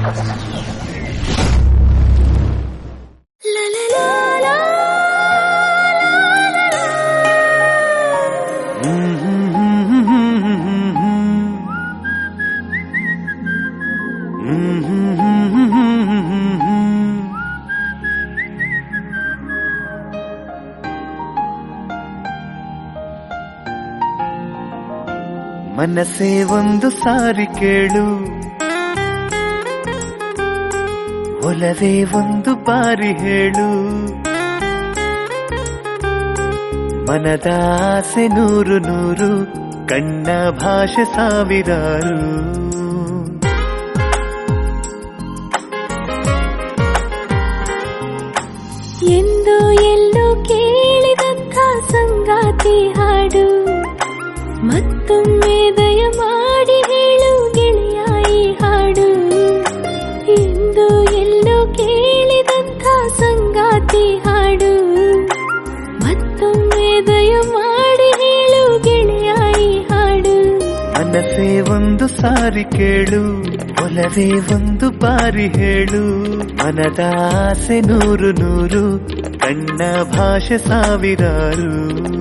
ಮನಸ್ಸೇ ಒಂದು ಸಾರಿ ಕೇಳು ಒಲವೇ ಒಂದು ಬಾರಿ ಹೇಳು ಮನದ ಆಸೆ ನೂರು ನೂರು ಕಣ್ಣ ಭಾಷೆ ಸಾವಿರಾರು ಎಂದು ಎಲ್ಲೂ ಕೇಳಿದಂಥ ಸಂಗಾತಿ ಹಾಡು ಮತ್ತೊಮ್ಮೆ ದಯ ಮಾಡಿ ಹೇಳು ಗೆಳೆಯ ಈ ಹಾಡು ಎಂದು ಎಲ್ಲೂ ಕೇಳಿದಂಥ ಸಂಗಾತಿ ಹಾಡು ಮತ್ತೊಮ್ಮೆ ದಯ ಮಾಡಿ ಹೇಳು ಗೆಳೆಯ ಈ ಹಾಡು ಮನಸ್ಸೇ ಒಂದು ಸಾರಿ ಕೇಳು ಒಲವೇ ಒಂದು ಬಾರಿ ಹೇಳು ಮನದ ಆಸೆ ನೂರು ನೂರು ಕಣ್ಣ ಭಾಷೆ ಸಾವಿರಾರು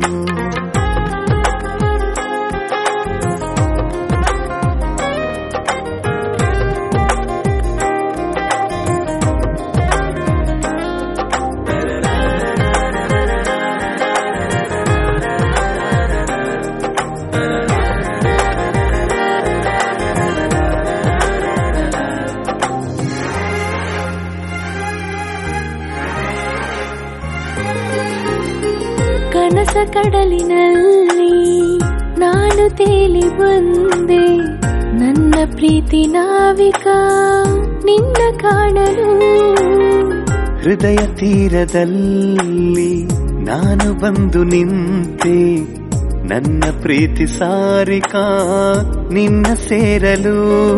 ಕನಸ ಕಡಲಿನಲ್ಲಿ ನಾನು ತೇಲಿ ಬಂದೆ ನನ್ನ ಪ್ರೀತಿ ನಾವಿಕ ನಿನ್ನ ಕಾಣಲು ಹೃದಯ ತೀರದಲ್ಲಿ ನಾನು ಬಂದು ನಿಂತೆ ನನ್ನ ಪ್ರೀತಿ ಸಾರಿಕಾ ನಿನ್ನ ಸೇರಲು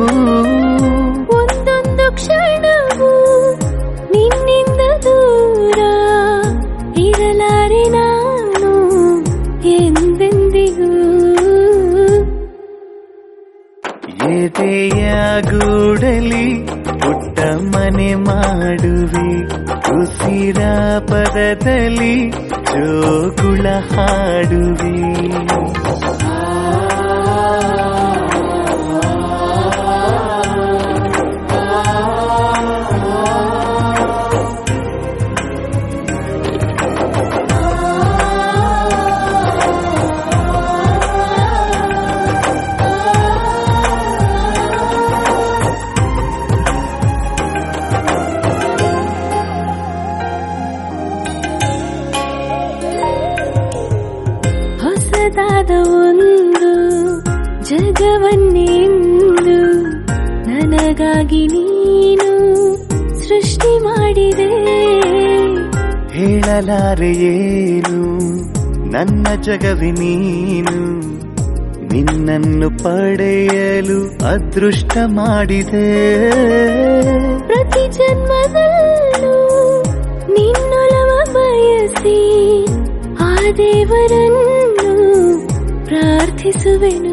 ಒಂದೊಂದು ಕ್ಷಣವೂ ನಿನ್ನಿಂದ ದೂರ ಇರಲಾರೆ ನಾನು ಎಂದೆಂದಿಗೂ ಎದೆಯ ಗೂಡಲಿ ಪುಟ್ಟ ಮನೆ ಮಾಡುವೆ ಉಸಿರ ಪದದಲ್ಲಿ ಜೋಗುಳ ಹಾಡುವೆ ಹೊಸದಾದ ಒಂದು ಜಗವನ್ನೆಂದು ನನಗಾಗಿ ನೀನು ಸೃಷ್ಟಿ ಮಾಡಿದೆ ಹೇಳಲಾರೆ ಏನು ನನ್ನ ಜಗವಿ ನೀನು ನಿನ್ನನ್ನು ಪಡೆಯಲು ಅದೃಷ್ಟ ಮಾಡಿದೆ ಪ್ರತಿ ಜನ್ಮದಲ್ಲೂ ನಿನ್ನೊಲವ ಬಯಸಿ ಆ ದೇವರನ್ನು ಪ್ರಾರ್ಥಿಸುವೆನು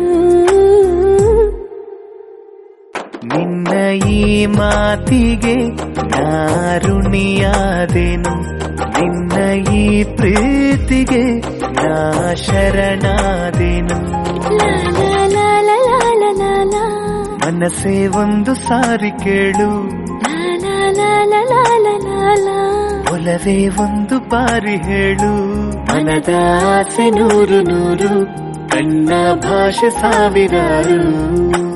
ನಿನ್ನ ಈ ಮಾತಿಗೆ ನಾರುಣಿಯಾದೆನು ನಿನ್ನ ಈ ಪ್ರೀತಿಗೆ ನಾ ಶರಣಾದೆನು ಲಾ ಲಾ ಲಾ ಲಾ ಲಾ ಲಾ ಲಾ ಲಾ. ಮನಸ್ಸೇ ಒಂದು ಸಾರಿ ಕೇಳು ಲಾ ಲಾ ಲಾ ಲಾ ಲಾ ಲಾ ಲಾ ಲಾ. ಒಲವೇ ಒಂದು ಬಾರಿ ಹೇಳು ಮನದ ಆಸೆ ನೂರು ನೂರು ಕಣ್ಣ ಭಾಷೆ ಸಾವಿರಾರು